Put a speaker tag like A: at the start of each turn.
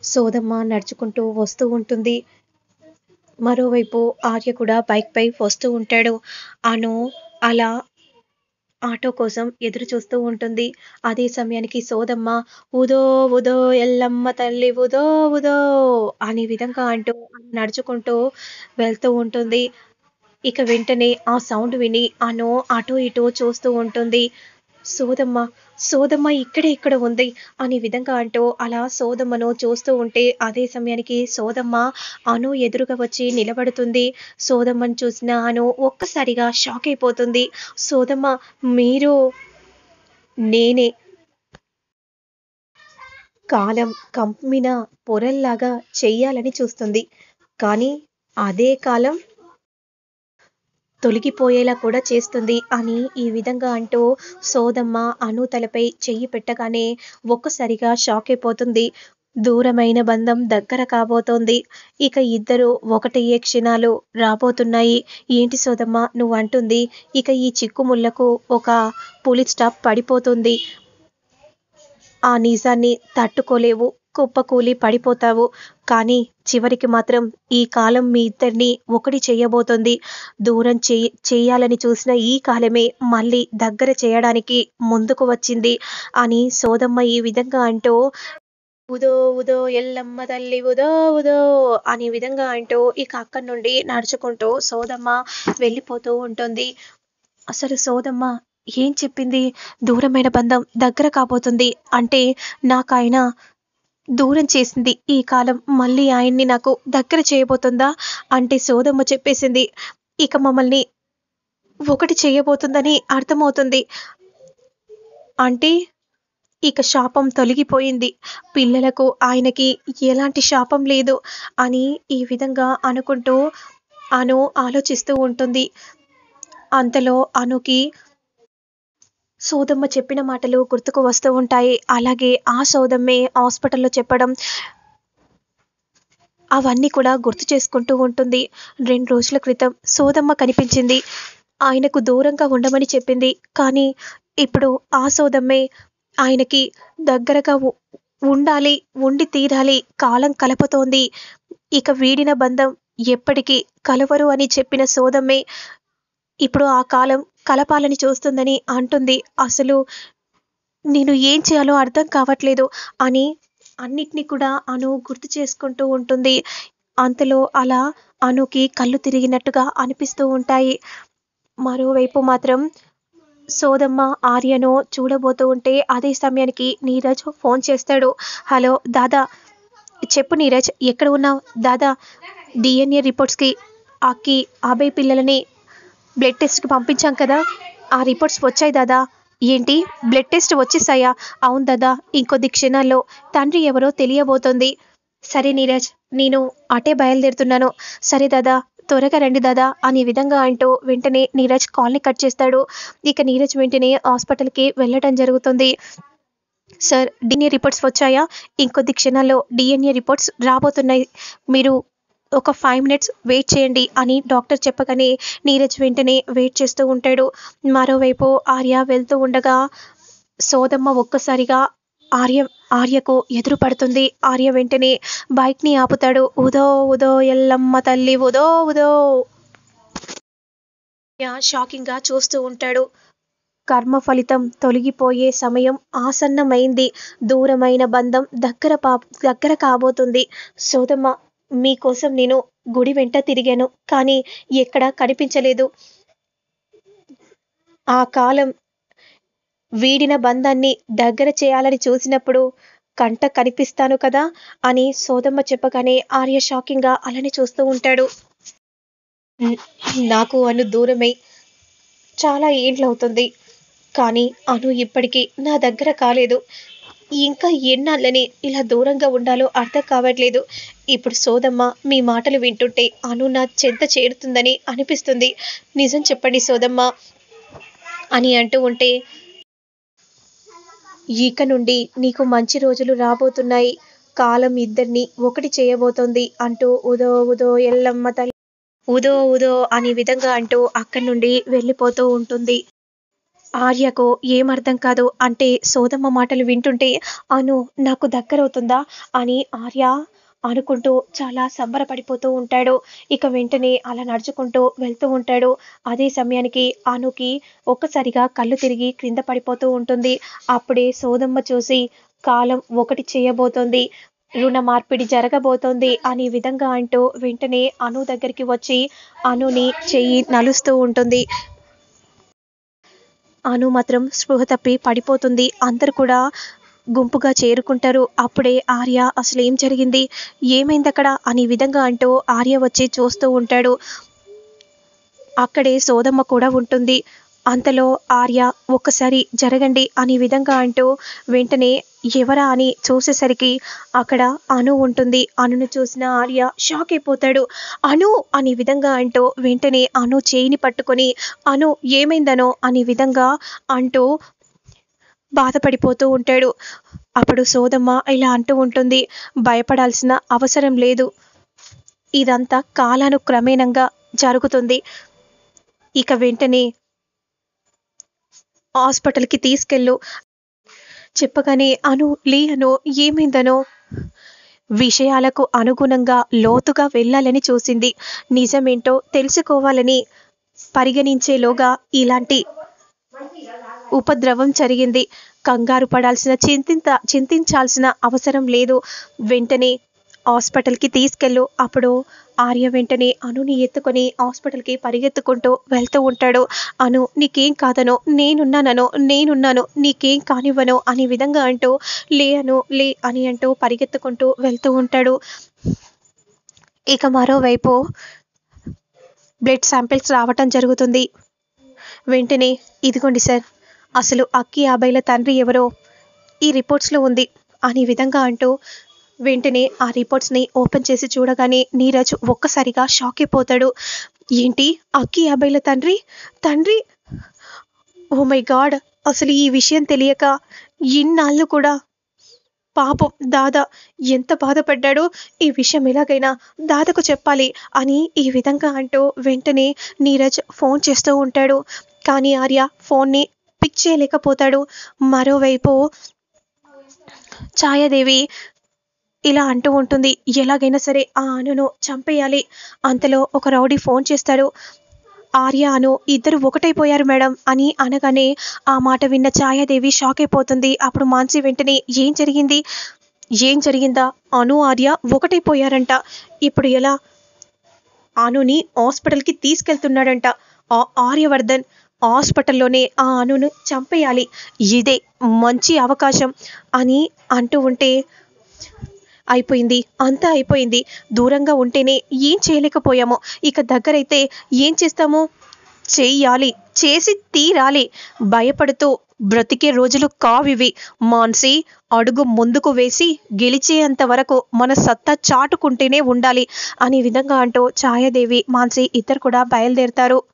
A: సోదమ్మ నడుచుకుంటూ వస్తూ ఉంటుంది మరోవైపు ఆర్య కూడా బైక్ పై వస్తూ ఉంటాడు అను అలా ఆటో కోసం ఎదురు చూస్తూ ఉంటుంది అదే సమయానికి సోదమ్మ ఉదో ఉదో ఎల్లమ్మ తల్లి ఉదో ఉదో అనే విధంగా అంటూ నడుచుకుంటూ వెళ్తూ ఉంటుంది ఇక వెంటనే ఆ సౌండ్ విని అను అటు ఇటు చూస్తూ ఉంటుంది సోదమ్మ సోదమ్మ ఇక్కడే ఇక్కడ ఉంది అనే విధంగా అంటూ అలా సోదమ్మను చూస్తూ ఉంటే అదే సమయానికి సోదమ్మ అను ఎదురుగా వచ్చి నిలబడుతుంది సోదమ్మను చూసిన అను ఒక్కసారిగా షాక్ అయిపోతుంది సోదమ్మ మీరు నేనే కాలం కంపిన పొరల్లాగా చెయ్యాలని చూస్తుంది కానీ అదే కాలం తొలగిపోయేలా కూడా చేస్తుంది అని ఈ విధంగా అంటూ సోదమ్మ అను తలపై చెయ్యి పెట్టగానే ఒక్కసారిగా షాక్ అయిపోతుంది దూరమైన బంధం దగ్గర కాబోతోంది ఇక ఇద్దరు ఒకటయ్యే క్షణాలు రాబోతున్నాయి ఏంటి సోదమ్మ నువ్వు అంటుంది ఇక ఈ చిక్కుముళ్లకు ఒక పులి స్టాప్ పడిపోతుంది ఆ నిజాన్ని తట్టుకోలేవు కుప్పకూలి పడిపోతావు కానీ చివరికి మాత్రం ఈ కాలం మీ ఇద్దరిని ఒకటి చేయబోతుంది దూరం చేయ చేయాలని చూసిన ఈ కాలమే మళ్ళీ దగ్గర చేయడానికి ముందుకు వచ్చింది అని సోదమ్మ ఈ విధంగా అంటూ ఉదో ఉదో ఎల్లమ్మ తల్లి ఉదో ఉదో అనే విధంగా అంటూ ఇక అక్కడి నుండి నడుచుకుంటూ సోదమ్మ వెళ్ళిపోతూ ఉంటుంది అసలు సోదమ్మ ఏం చెప్పింది దూరమైన బంధం దగ్గర కాబోతుంది అంటే నాకు ఆయన దూరం చేసింది ఈ కాలం మళ్ళీ ఆయన్ని నాకు దగ్గర చేయబోతుందా అంటే సోదమ్మ చెప్పేసింది ఇక మమ్మల్ని ఒకటి చేయబోతుందని అర్థమవుతుంది అంటే ఇక శాపం తొలగిపోయింది పిల్లలకు ఆయనకి ఎలాంటి శాపం లేదు అని ఈ విధంగా అనుకుంటూ అను ఆలోచిస్తూ ఉంటుంది అంతలో అనుకి సోదమ్మ చెప్పిన మాటలు గుర్తుకు వస్తూ ఉంటాయి అలాగే ఆ సోదమ్మే హాస్పిటల్లో చెప్పడం అవన్నీ కూడా గుర్తు చేసుకుంటూ ఉంటుంది రెండు రోజుల క్రితం సోదమ్మ కనిపించింది ఆయనకు దూరంగా ఉండమని చెప్పింది కానీ ఇప్పుడు ఆ సోదమ్మే ఆయనకి దగ్గరగా ఉ- ఉండాలి ఉండి తీరాలి కాలం కలుపుతోంది ఇక వీడిన బంధం ఎప్పటికీ కలవరు అని చెప్పిన సోదమ్మే ఇప్పుడు ఆ కాలం కలపాలని చూస్తుందని అంటుంది అసలు నేను ఏం చేయాలో అర్థం కావట్లేదు అని అన్నిటినీ కూడా అను గుర్తు చేసుకుంటూ ఉంటుంది అంతలో అలా అనుకి కళ్ళు తిరిగినట్టుగా అనిపిస్తూ ఉంటాయి మరోవైపు మాత్రం సోదమ్మ ఆర్యను చూడబోతూ ఉంటే అదే సమయానికి నీరజ్ ఫోన్ చేస్తాడు హలో దాదా చెప్పు నీరజ్ ఎక్కడ ఉన్నావు దాదా డిఎన్ఏ రిపోర్ట్స్కి అక్కి అభయ్ పిల్లలని బ్లడ్ టెస్ట్కి పంపించాం కదా ఆ రిపోర్ట్స్ వచ్చాయి దాదా ఏంటి బ్లడ్ టెస్ట్ వచ్చేసాయా అవును దాదా ఇంకొద్ది క్షణాల్లో తండ్రి ఎవరో తెలియబోతోంది సరే నీరజ్ నేను అటే బయలుదేరుతున్నాను సరే దాదా త్వరగా రండి దాదా అనే విధంగా అంటూ వెంటనే నీరజ్ కాల్ని కట్ చేస్తాడు ఇక నీరజ్ వెంటనే హాస్పిటల్కి వెళ్ళడం జరుగుతుంది సార్ డిఎన్ఏ రిపోర్ట్స్ వచ్చాయా ఇంకొద్ది క్షణాల్లో డిఎన్ఏ రిపోర్ట్స్ రాబోతున్నాయి మీరు ఒక ఫైవ్ మినిట్స్ వెయిట్ చేయండి అని డాక్టర్ చెప్పగానే నీరజ్ వెంటనే వెయిట్ చేస్తూ ఉంటాడు మరోవైపు ఆర్య వెళ్తూ ఉండగా సోదమ్మ ఒక్కసారిగా ఆర్య ఆర్యకు ఎదురు పడుతుంది ఆర్య వెంటనే బైక్ని ఆపుతాడు ఉదో ఉదో ఎల్లమ్మ తల్లి ఉదో ఉదో ఆర్య షాకింగ్గా చూస్తూ ఉంటాడు కర్మ ఫలితం తొలగిపోయే సమయం ఆసన్నమైంది దూరమైన బంధం దగ్గర పా దగ్గర కాబోతుంది సోదమ్మ మీకోసం నేను గుడి వెంట తిరిగాను కానీ ఎక్కడా కనిపించలేదు ఆ కాలం వీడిన బంధాన్ని దగ్గర చేయాలని చూసినప్పుడు కంట కనిపిస్తాను కదా అని సోదమ్మ చెప్పగానే ఆర్య షాకింగ్గా అలానే చూస్తూ ఉంటాడు "న- నాకు అను దూరమై చాలా ఏండ్లవుతుంది కానీ అను ఇప్పటికీ నా దగ్గర కాలేదు ఇంకా ఎన్నాళ్ళని ఇలా దూరంగా ఉండాలో అర్థం కావట్లేదు ఇప్పుడు సోదమ్మ మీ మాటలు వింటుంటే అను నా చెంత చేరుతుందని అనిపిస్తుంది నిజం చెప్పండి సోదమ్మ అని అంటూ ఉంటే ఇక నుండి నీకు మంచి రోజులు రాబోతున్నాయి కాలం ఇద్దరిని ఒకటి చేయబోతోంది అంటూ ఉదో ఉదో ఎల్లమ్మ తల్లి ఉదో ఉదో అనే విధంగా అంటూ అక్కడి నుండి వెళ్ళిపోతూ ఉంటుంది ఆర్యకు ఏం అర్థం కాదు అంటే సోదమ్మ మాటలు వింటుంటే అను నాకు దగ్గరవుతుందా అని ఆర్య అనుకుంటూ చాలా సంబరపడిపోతూ ఉంటాడు ఇక వెంటనే అలా నడుచుకుంటూ వెళ్తూ ఉంటాడు అదే సమయానికి అనుకి ఒక్కసారిగా కళ్ళు తిరిగి క్రింద పడిపోతూ ఉంటుంది అప్పుడే సోదమ్మ చూసి కాలం ఒకటి చేయబోతోంది రుణ మార్పిడి జరగబోతోంది అనే విధంగా అంటూ వెంటనే అను దగ్గరికి వచ్చి అనుని చెయ్యి నలుస్తూ ఉంటుంది అను మాత్రం స్పృహ తప్పి పడిపోతుంది అందరు కూడా గుంపుగా చేరుకుంటారు అప్పుడే ఆర్య అసలు ఏం జరిగింది ఏమైంది అక్కడ అనే విధంగా అంటూ ఆర్య వచ్చి చూస్తూ ఉంటాడు అక్కడే సోదమ్మ కూడా ఉంటుంది అంతలో ఆర్య ఒక్కసారి జరగండి అనే విధంగా అంటూ వెంటనే ఎవరా అని చూసేసరికి అక్కడ అను ఉంటుంది అనును చూసిన ఆర్య షాక్ అయిపోతాడు అను అనే విధంగా అంటూ వెంటనే అను చేయిని పట్టుకొని అను ఏమైందనో అనే విధంగా అంటూ బాధపడిపోతూ ఉంటాడు అప్పుడు సోదమ్మ ఇలా అంటూ ఉంటుంది భయపడాల్సిన అవసరం లేదు ఇదంతా కాలానుక్రమేణంగా జరుగుతుంది ఇక వెంటనే హాస్పిటల్కి తీసుకెళ్ళు చెప్పగానే అను లే అను ఏమైందనో విషయాలకు అనుగుణంగా లోతుగా వెళ్ళాలని చూసింది నిజమేంటో తెలుసుకోవాలని పరిగణించేలోగా ఇలాంటి ఉపద్రవం జరిగింది కంగారు పడాల్సిన చింతింత చింతించాల్సిన అవసరం లేదు వెంటనే హాస్పిటల్కి తీసుకెళ్ళు అప్పుడు ఆర్య వెంటనే అనుని ఎత్తుకొని హాస్పిటల్కి పరిగెత్తుకుంటూ వెళ్తూ ఉంటాడు అను నీకేం కాదనో నేనున్నానో నేనున్నాను నీకేం కానివ్వను అనే విధంగా అంటూ లే అను లే అని అంటూ పరిగెత్తుకుంటూ వెళ్తూ ఉంటాడు ఇక మరోవైపు బ్లడ్ శాంపిల్స్ రావటం జరుగుతుంది వెంటనే ఇదిగోండి సార్ అసలు అక్కి అబ్బాయిల తండ్రి ఎవరో ఈ రిపోర్ట్స్లో ఉంది అనే విధంగా అంటూ వెంటనే ఆ రిపోర్ట్స్ని ఓపెన్ చేసి చూడగానే నీరజ్ ఒక్కసారిగా షాక్ అయిపోతాడు ఏంటి అక్కి అబ్బాయిల తండ్రి తండ్రి ఓ మై గాడ్ అసలు ఈ విషయం తెలియక ఇన్నాళ్ళు కూడా పాపం దాద ఎంత బాధపడ్డాడో ఈ విషయం ఎలాగైనా దాదకు చెప్పాలి అని ఈ విధంగా అంటూ వెంటనే నీరజ్ ఫోన్ చేస్తూ ఉంటాడు కానీ ఆర్య ఫోన్ని పిక్ చేయలేకపోతాడు మరోవైపు ఛాయాదేవి ఇలా అంటూ ఉంటుంది ఎలాగైనా సరే ఆ అనును చంపేయాలి అంతలో ఒక రౌడీ ఫోన్ చేస్తాడు ఆర్య అను ఇద్దరు ఒకటైపోయారు మేడం అని అనగానే ఆ మాట విన్న ఛాయాదేవి షాక్ అయిపోతుంది అప్పుడు మాన్సి వెంటనే ఏం జరిగింది ఏం జరిగిందా అను ఆర్య ఒకటైపోయారంట ఇప్పుడు ఎలా అనుని హాస్పిటల్కి తీసుకెళ్తున్నాడంట ఆ ఆర్యవర్ధన్ హాస్పిటల్లోనే ఆ అనును చంపేయాలి ఇదే మంచి అవకాశం అని అంటూ ఉంటే అయిపోయింది అంతా అయిపోయింది దూరంగా ఉంటేనే ఏం చేయలేకపోయాము ఇక దగ్గరైతే ఏం చేస్తాము చెయ్యాలి చేసి తీరాలి భయపడుతూ బ్రతికే రోజులు కావివి మాన్సి అడుగు ముందుకు వేసి గెలిచేంత వరకు మన సత్తా చాటుకుంటేనే ఉండాలి అనే విధంగా అంటూ ఛాయాదేవి మాన్సి ఇద్దరు కూడా బయలుదేరుతారు